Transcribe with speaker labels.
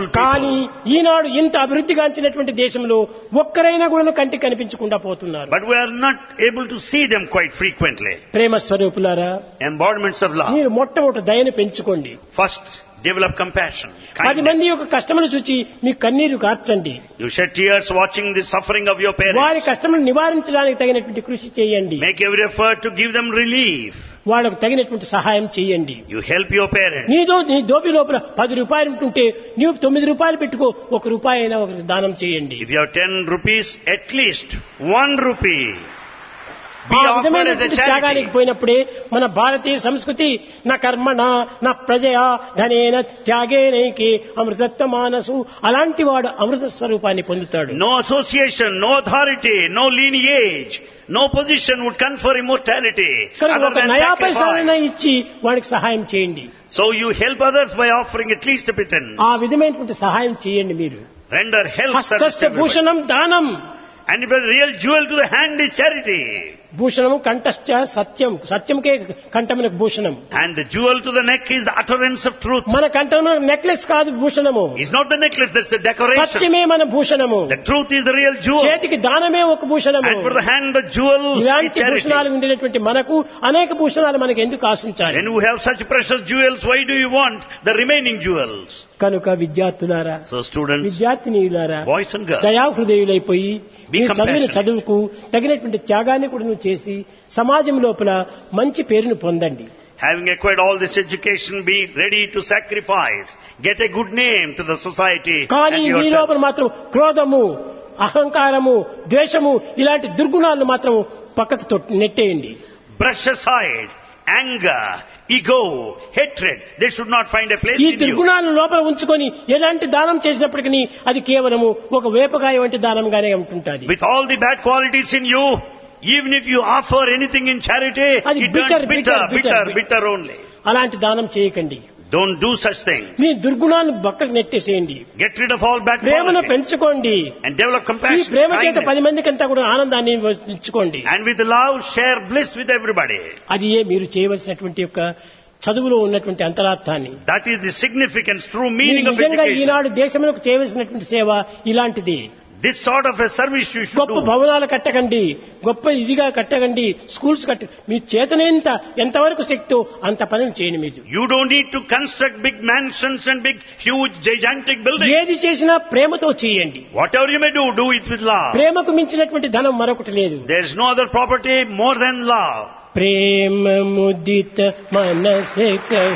Speaker 1: కానీ ఈనాడు ఇంత అభివృద్ధిగాంచినటువంటి దేశంలో ఒక్కరైనా కూడా కంటికి కనిపించకుండా పోతున్నారు
Speaker 2: But we are not able to see them quite frequently.
Speaker 1: ప్రేమ స్వరూపులారా
Speaker 2: Embodiments of love.
Speaker 1: మీరు మొట్టమొదటి దయను పెంచుకోండి
Speaker 2: First, develop compassion.
Speaker 1: పది
Speaker 2: Kindness.
Speaker 1: మంది యొక్క కష్టమును చూచి మీకు కన్నీరు కార్చండి
Speaker 2: You shed tears watching the suffering of your
Speaker 1: వారి
Speaker 2: parents.
Speaker 1: కష్టమును నివారించడానికి తగినటువంటి కృషి చేయండి
Speaker 2: Make every effort to give them relief.
Speaker 1: వాళ్ళకు తగినటువంటి సహాయం చేయండి
Speaker 2: You help your parents.
Speaker 1: నీతో నీ దోపి లోపల పది రూపాయలు ఉంటుంటే నీవు తొమ్మిది రూపాయలు పెట్టుకో ఒక రూపాయి అయినా ఒకరికి దానం చేయండి
Speaker 2: If you have 10 rupees, at least 1 rupee be
Speaker 1: ఆ
Speaker 2: offered as a
Speaker 1: విధమైనటువంటి త్యాగానికి
Speaker 2: charity.
Speaker 1: పోయినప్పుడే మన భారతీయ సంస్కృతి నా కర్మణ నా ప్రజయా ధనేన త్యాగేనైకి అమృతత్వ మానసు అలాంటి వాడు అమృత స్వరూపాన్ని పొందుతాడు
Speaker 2: No association, no authority, no lineage, no position would confer immortality
Speaker 1: కనుక
Speaker 2: other
Speaker 1: ఒక
Speaker 2: than
Speaker 1: నయా పైసాలైనా
Speaker 2: sacrifice.
Speaker 1: ఇచ్చి వాడికి సహాయం చేయండి
Speaker 2: So you help others by offering at least a pittance.
Speaker 1: ఆ విధమైనటువంటి సహాయం చేయండి మీరు
Speaker 2: Render help service to
Speaker 1: హస్తస్య
Speaker 2: everybody.
Speaker 1: Bhushanam దానం
Speaker 2: And if a real jewel to the hand is charity.
Speaker 1: భూషణము కంఠశ్చ Satyam సత్యంకే కంఠమునకు Bhushanam
Speaker 2: And the jewel to the neck is the utterance of truth.
Speaker 1: మన కంఠమున necklace కాదు భూషణము
Speaker 2: It's not the necklace, that's the decoration.
Speaker 1: సత్యమే మన భూషణము
Speaker 2: The truth is the real jewel.
Speaker 1: చేతికి దానమే ఒక భూషణము
Speaker 2: And for the hand, the jewel is
Speaker 1: ఇలాంటి
Speaker 2: charity.
Speaker 1: భూషణాలు ఉండినటువంటి మనకు అనేక భూషణాలు మనకు ఎందుకు ఆశించాలి
Speaker 2: When you have such precious jewels, why do you want the remaining jewels?
Speaker 1: కనుక విద్యార్థులారా
Speaker 2: So students,
Speaker 1: విద్యార్థినీయులారా
Speaker 2: boys and girls,
Speaker 1: దయాహృదయులైపోయి
Speaker 2: Be
Speaker 1: మీరు చదివిన
Speaker 2: compassionate.
Speaker 1: చదువుకు తగినటువంటి త్యాగాన్ని కూడా నువ్వు చేసి సమాజం లోపల మంచి పేరును పొందండి
Speaker 2: having acquired all this education, be ready to sacrifice, get a good name to the society
Speaker 1: కానీ
Speaker 2: and
Speaker 1: మీ
Speaker 2: yourself.
Speaker 1: లోపల మాత్రం క్రోధము అహంకారము ద్వేషము ఇలాంటి దుర్గుణాలను మాత్రం పక్కకు తొట్- నెట్టేయండి
Speaker 2: Brush aside anger, ego, hatred. They should not find a place
Speaker 1: ఈ
Speaker 2: in you.
Speaker 1: దుర్గుణాలను లోపల ఉంచుకొని ఎలాంటి దానం చేసినప్పటికీ అది కేవలము ఒక వేపకాయ వంటి దానంగానే ఉంటుంటుంది
Speaker 2: With all the bad qualities in you, even if you offer anything in charity,
Speaker 1: అది
Speaker 2: it turns
Speaker 1: bitter,
Speaker 2: bitter,
Speaker 1: bitter,
Speaker 2: bitter,
Speaker 1: bitter.
Speaker 2: bitter only.
Speaker 1: అలాంటి దానం చేయకండి
Speaker 2: Don't do such things.
Speaker 1: మీ దుర్గుణాలను పక్కకు నెట్టేసేయండి
Speaker 2: Get rid of all bad
Speaker 1: ప్రేమను
Speaker 2: qualities
Speaker 1: పెంచుకోండి
Speaker 2: and develop
Speaker 1: ఈ
Speaker 2: compassion,
Speaker 1: ప్రేమ చేత పది
Speaker 2: kindness.
Speaker 1: మందికంతా కూడా ఆనందాన్ని ఇచ్చుకోండి
Speaker 2: And with love, share bliss with everybody.
Speaker 1: అది ఏ మీరు చేయవలసినటువంటి యొక్క చదువులో ఉన్నటువంటి అంతరార్థాన్ని
Speaker 2: That is the significance, true
Speaker 1: మీరు
Speaker 2: meaning of
Speaker 1: నిజంగా
Speaker 2: education.
Speaker 1: ఈనాడు దేశములకు చేయవలసినటువంటి సేవ ఇలాంటిది
Speaker 2: This sort of a service you should
Speaker 1: గొప్ప
Speaker 2: do.
Speaker 1: భవనాలు కట్టకండి గొప్ప ఇదిగా కట్టకండి స్కూల్స్ కట్ట మీ చేతనేంత ఎంతవరకు శక్తో అంత పనులు చేయండి మీరు
Speaker 2: You don't need to construct big mansions and big, huge, gigantic buildings.
Speaker 1: ఏది చేసినా ప్రేమతో చేయండి
Speaker 2: Whatever you may do, do it with love.
Speaker 1: ప్రేమకు మించినటువంటి ధనం మరొకటి లేదు
Speaker 2: There is no other property more than love.
Speaker 1: ప్రేమ ముదిత మనస